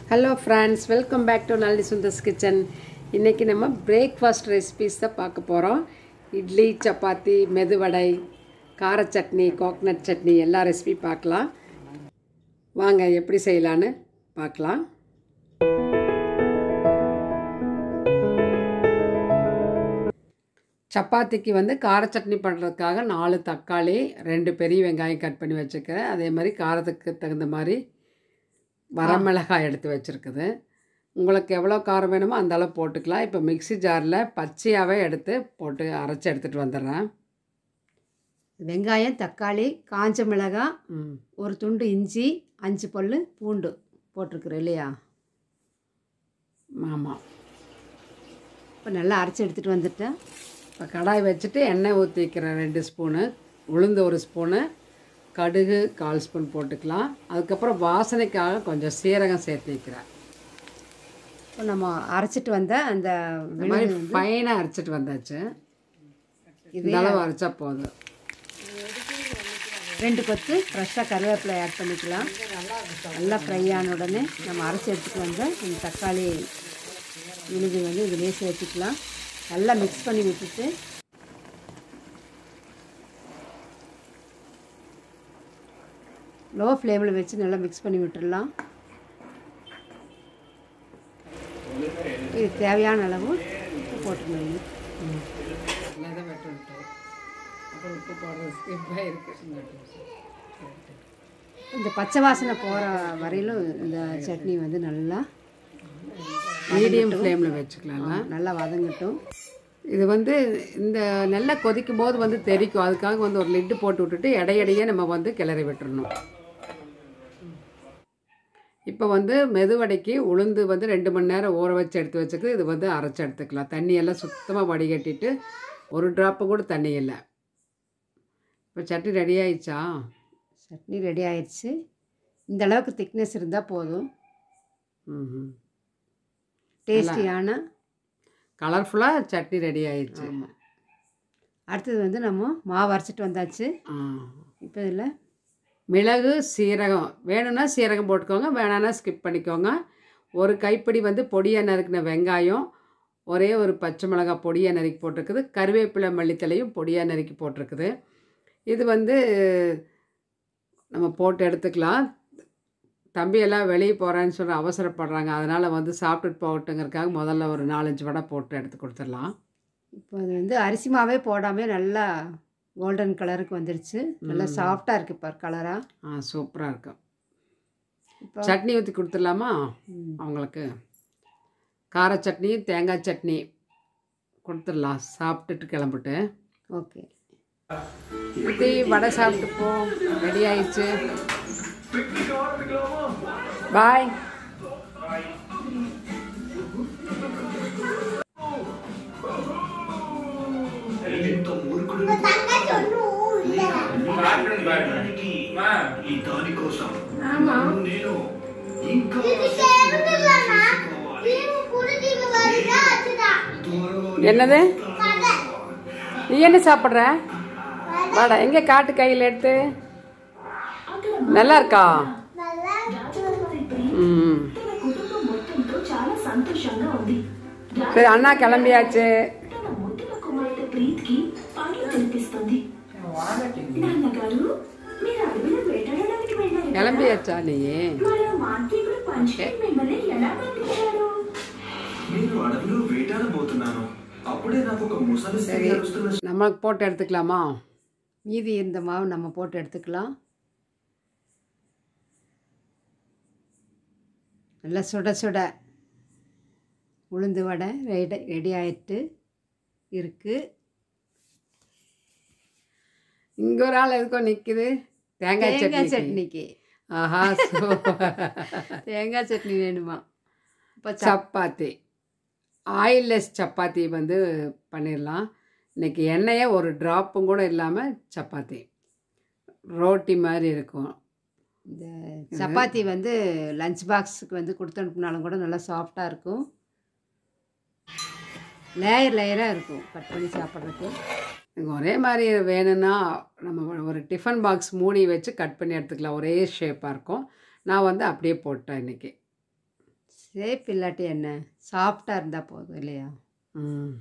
Hello friends welcome back to Nalli Sundar's kitchen இன்றைக்கி நம்ம breakfast recipes தான் பார்க்க போகிறோம் இட்லி சப்பாத்தி மெதுவடை கார சட்னி கோக்னட் சட்னி எல்லா ரெசிபி பார்க்கலாம் வாங்க எப்படி செய்யலான்னு பார்க்கலாம் சப்பாத்திக்கு வந்து கார சட்னி பண்ணுறதுக்காக நாலு தக்காளி ரெண்டு பெரிய வெங்காயம் கட் பண்ணி வச்சுக்கிறேன் அதே மாதிரி காரத்துக்கு தகுந்த மாதிரி வரமிளகாய் எடுத்து வச்சுருக்குது உங்களுக்கு எவ்வளோ காரம் வேணுமோ அந்த அளவு போட்டுக்கலாம் இப்போ மிக்ஸி ஜாரில் பச்சையாகவே எடுத்து போட்டு அரைச்சி எடுத்துகிட்டு வந்துடுறேன் வெங்காயம் தக்காளி காஞ்ச மிளகாய் ம் ஒரு துண்டு இஞ்சி அஞ்சு பல் பூண்டு போட்டிருக்குறோம் இல்லையா ஆமாம் இப்போ நல்லா அரைச்சி எடுத்துகிட்டு வந்துட்டேன் இப்போ கடாய் வச்சுட்டு எண்ணெய் ஊற்றிக்கிறேன் ரெண்டு ஸ்பூனு உளுந்து ஒரு ஸ்பூனு கடுகு கால் ஸ்பூன் போட்டுக்கலாம் அதுக்கப்புறம் வாசனைக்காக கொஞ்சம் சீரகம் சேர்த்திக்கிறேன் இப்போ நம்ம அரைச்சிட்டு வந்த அந்த இந்த மாதிரி ஃபைனாக அரைச்சிட்டு வந்தாச்சு இந்த அளவு அரைச்சா போதும் ரெண்டு கொத்து ஃப்ரெஷ்ஷாக கருவேப்பிலை ஆட் பண்ணிக்கலாம் நல்லா ஃப்ரை ஆன உடனே நம்ம அரைச்சி எடுத்துகிட்டு வந்த இந்த தக்காளி விழுது வந்து இதுலேயே சேர்த்துக்கலாம் நல்லா மிக்ஸ் பண்ணி விட்டுட்டு லோ ஃப்ளேமில் வச்சு நல்லா மிக்ஸ் பண்ணி விட்டுடலாம் இது தேவையான அளவு உப்பு போட்டுக்கணும் இதை வெட்டு விட்டு அப்புறம் உப்பு போடுறது ஸ்கிப்பாக இருக்குது இந்த பச்சை வாசனை போகிற வரையிலும் இந்த சட்னி வந்து நல்லா மீடியம் ஃப்ளேமில் வச்சுக்கலாம்ல நல்லா வதங்கட்டும் இது வந்து இந்த நல்லா கொதிக்கும் போது வந்து தெறிக்கும் அதுக்காக வந்து ஒரு லிட்டு போட்டு விட்டுட்டு இடையிடையே நம்ம வந்து கிளறி விட்டுறணும் இப்போ வந்து மெதுவடைக்கு உளுந்து வந்து ரெண்டு மணி நேரம் ஊற வச்சு எடுத்து வச்சுக்கு இது வந்து அரைச்சி எடுத்துக்கலாம் தண்ணியெல்லாம் சுத்தமாக வடிகட்டிட்டு ஒரு ட்ராப்பு கூட தண்ணி இல்லை இப்போ சட்னி ரெடி ஆயிடுச்சா சட்னி ரெடி ஆயிடுச்சு இந்த அளவுக்கு திக்னஸ் இருந்தால் போதும் ம் டேஸ்டியான கலர்ஃபுல்லாக சட்னி ரெடி ஆயிடுச்சு ஆமாம் அடுத்தது வந்து நம்ம மாவு அரைச்சிட்டு வந்தாச்சு ஆ இப்போ இதில் மிளகு சீரகம் வேணும்னா சீரகம் போட்டுக்கோங்க வேணான்னா ஸ்கிப் பண்ணிக்கோங்க ஒரு கைப்பிடி வந்து பொடியாக நறுக்கின வெங்காயம் ஒரே ஒரு பச்சை மிளகாய் பொடியாக நறுக்கி போட்டிருக்குது கருவேப்பிலை மல்லித்தலையும் பொடியாக நறுக்கி போட்டிருக்குது இது வந்து நம்ம போட்டு எடுத்துக்கலாம் தம்பி எல்லாம் வெளியே போகிறேன்னு சொல்லி அவசரப்படுறாங்க அதனால் வந்து சாப்பிட்டுட்டு போகட்டுங்கிறதுக்காக முதல்ல ஒரு நாலஞ்சு வடை போட்டு எடுத்து கொடுத்துடலாம் இப்போ அது வந்து அரிசி மாவே போடாமல் நல்லா கோல்டன் கலருக்கு வந்துருச்சு நல்லா சாஃப்டாக இருக்குது பார் கலராக ஆ சூப்பராக இருக்கும் இப்போ சட்னி ஊற்றி கொடுத்துடலாமா ம், அவங்களுக்கு கார சட்னி தேங்காய் சட்னி கொடுத்துடலாம் சாப்பிட்டுட்டு கிளம்பிட்டு ஓகே ஊற்றி வடை சாப்பிட்டு போ ரெடி ஆயிடுச்சு பாய் ఈ దాని కోసం నేను ఇంకా என்னது நீ என்ன சாப்பிட்ற வாடா எங்கே காட்டு கையில் எடுத்து நல்லா இருக்கா ம் తన కుటుంబం మొత్తంతో చాలా సంతోషంగా ఉంది சரி அண்ணா கிளம்பியாச்சு తన ముద్దుల కుమార్తె ప్రీత్ కి పాటలు వినిపిస్తుంది నాన్నగారు మీరు అడవిలో వేటాడడానికి వెళ్ళారు கிளம்பியாச்சா நீ మరి ఆ మాంత్రికుడు పంచకం మిమ్మల్ని ఎలా బంధించాడు నేను అడవిలో వేటాడబోతున్నాను అప్పుడే నాకు ఒక ముసలి స్త్రీ అరుస్తున్న நமக்கு போட்டு எடுத்துக்கலாமா மீதி இருந்த மாவு நம்ம போட்டு எடுத்துக்கலாம் நல்லா சுட சுட உளுந்து வடை ரெடி ரெடி ஆயிட்டு இருக்குது இங்கே ஒரு ஆள் எதுக்கோ நிற்குது தேங்காய் தேங்காய் சட்னி சட்னிக்கு ஆஹா சூப்பர். தேங்காய் சட்னி வேணுமா இப்போ சப்பாத்தி ஆயில்லெஸ் சப்பாத்தி வந்து பண்ணிடலாம் இன்னைக்கு எண்ணெயே ஒரு ட்ராப்பும் கூட இல்லாமல் சப்பாத்தி ரோட்டி மாதிரி இருக்கும் இந்த சப்பாத்தி வந்து லஞ்ச் பாக்ஸுக்கு வந்து கொடுத்து அனுப்புனாலும் கூட நல்லா சாஃப்டாக இருக்கும் லேயர் லேயராக இருக்கும் கட் பண்ணி சாப்பிட்றதுக்கு எனக்கு ஒரே மாதிரி வேணும்னா நம்ம ஒரு டிஃபன் பாக்ஸ் மூடி வச்சு கட் பண்ணி எடுத்துக்கலாம் ஒரே ஷேப்பாக இருக்கும் நான் வந்து அப்படியே போட்டேன் இன்றைக்கி சேஃப் இல்லாட்டி என்ன சாஃப்டாக இருந்தால் போதும் இல்லையா ம்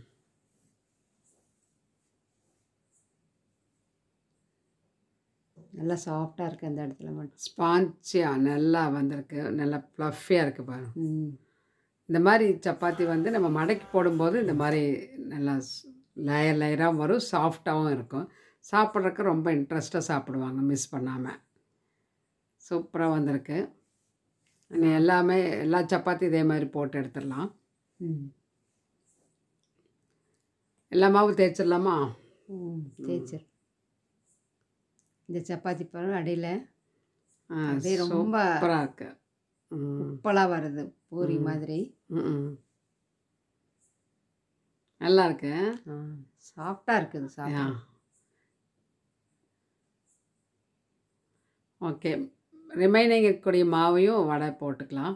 நல்லா சாஃப்டாக இருக்குது அந்த இடத்துல மட்டும் ஸ்பான்ச்சியாக நல்லா வந்திருக்கு நல்லா ப்ளஃபியாக இருக்குது பாருங்க ம் இந்த மாதிரி சப்பாத்தி வந்து நம்ம மடக்கி போடும்போது இந்த மாதிரி நல்லா லேயர் லேயராக வரும் சாஃப்டாகவும் இருக்கும் சாப்பிட்றதுக்கு ரொம்ப இன்ட்ரெஸ்ட்டாக சாப்பிடுவாங்க மிஸ் பண்ணாமல் சூப்பராக வந்திருக்கு இனி எல்லாமே எல்லா சப்பாத்தி இதே மாதிரி போட்டு எடுத்துடலாம் ம் எல்லா மாவு தேய்ச்சிடலாமா ம் தேய்ச்சிரு இந்த சப்பாத்தி பழம் அடியில் அப்படியே ரொம்ப சூப்பராக இருக்குது ம் உப்பலாக வருது பூரி மாதிரி ம், ம் நல்லா இருக்கு சாஃப்டாக இருக்குது யா சாப்பிட ஓகே ரிமைனிங் இருக்கக்கூடிய மாவையும் வடை போட்டுக்கலாம்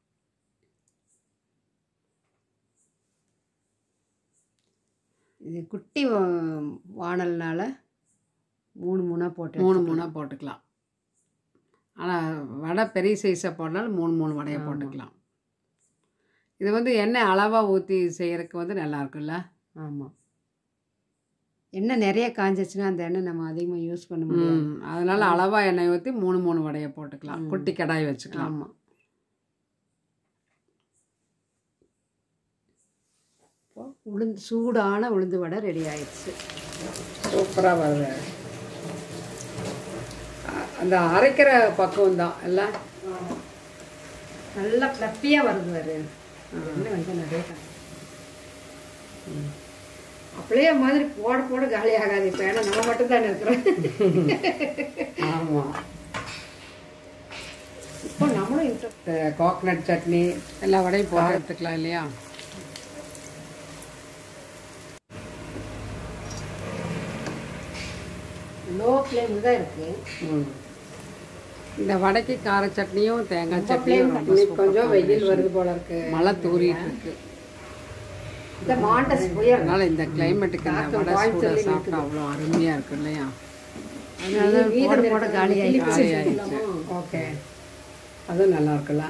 இது குட்டி வா- வாணல்னால மூணு மூணாக போட்டு மூணு மூணாக போட்டுக்கலாம் ஆனால் வடை பெரிய சைஸாக போட்டாலும் மூணு மூணு வடையை ஆமா. போட்டுக்கலாம் இது வந்து எண்ணெய் அளவாக ஊற்றி செய்கிறதுக்கு வந்து நல்லா இருக்குல்ல ஆமாம் எண்ணெய் நிறைய காஞ்சிச்சுன்னா அந்த எண்ணெய் நம்ம அதிகமாக யூஸ் பண்ண முடியாது ம் அதனால அளவாக எண்ணெய் ஊற்றி மூணு மூணு வடையை போட்டுக்கலாம் ம். குட்டி கடாய் வச்சுக்கலாம் ஆமாம் இப்போ உளுந்து சூடான உளுந்து வடை ரெடி ஆயிடுச்சு சூப்பராக வருது அ- அந்த அரைக்கிற பக்குவம் தான் எல்லாம் நல்லா ஃப்ளப்பியாக வருது வரு எண்ணெய் வந்து நிறைய கா- அப்படியே மாதிரி போட போட காலி ஆகாது இப்போ ஏன்னா நம்ம மட்டும் தானே இருக்கிறோம் ஆமாம் இப்போ நம்மளும் இன்ட்ரெஸ்ட் கோகனட் சட்னி எல்லா வடையும் போட்டு எடுத்துக்கலாம் இல்லையா லோ ஃப்ளேமில் தான் இருக்குது ம். இந்த வடைக்கு கார சட்னியும் தேங்காய் flame சட்னியும் ரொம்ப இன்னைக்கு சூப்பர் கொஞ்சம் வெயில் combination. வருது போல இருக்கு மழை தூரிட்டு இருக்கு இந்த மாண்டஸ் புயல் அதனால இந்த கிளைமேட்டுக்கு இந்த தாக்கம் வடை காய்ச்சல் சூடாக இருக்குது. சாப்பிட்டா அவ்வளோ அருமையாக இருக்கு இல்லையா அதனால போட போட காலி காலி ஆயிடுச்சு ஓகே அதுவும் நல்லா இருக்குல்ல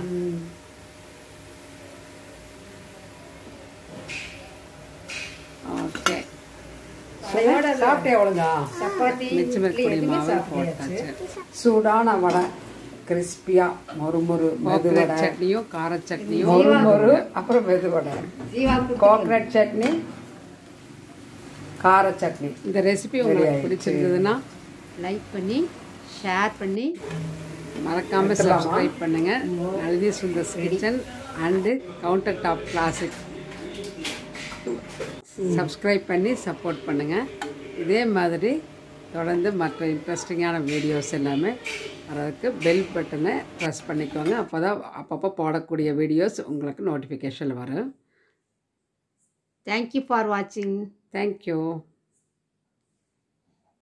ஓகே சாப்பிட்டே ஒழுங்கா சப்பாத்தி மிச்சம் இட்லி இருக்கக்கூடிய எதுவுமே மாவு சாப்பிட்டாச்சு போட்டாச்சு சூடான வடை கிறிஸ்பியாக மொறுமொறு மெதுவடை சட்னியும் கார சட்னியும் மொறுமொறு அப்புறம் மெதுவடை ஜீவா கோகனட் சட்னி கார சட்னி இந்த ரெசிபி உங்களுக்கு பிடிச்சிருந்ததுன்னா லைக் பண்ணி ஷேர் பண்ணி மறக்காம சப்ஸ்கிரைப் பண்ணுங்க Nalini Sundar's kitchen and counter top classic subscribe பண்ணி சப்போர்ட் பண்ணுங்க இதே மாதிரி தொடர்ந்து மற்ற இன்ட்ரெஸ்டிங்கான வீடியோஸ் எல்லாமே வர்றதுக்கு பெல் பட்டனை ப்ரெஸ் பண்ணிக்கோங்க அப்போ தான் அப்பப்போ போடக்கூடிய வீடியோஸ் உங்களுக்கு நோட்டிஃபிகேஷன் வரும் தேங்க்யூ ஃபார் வாட்சிங் தேங்க்யூ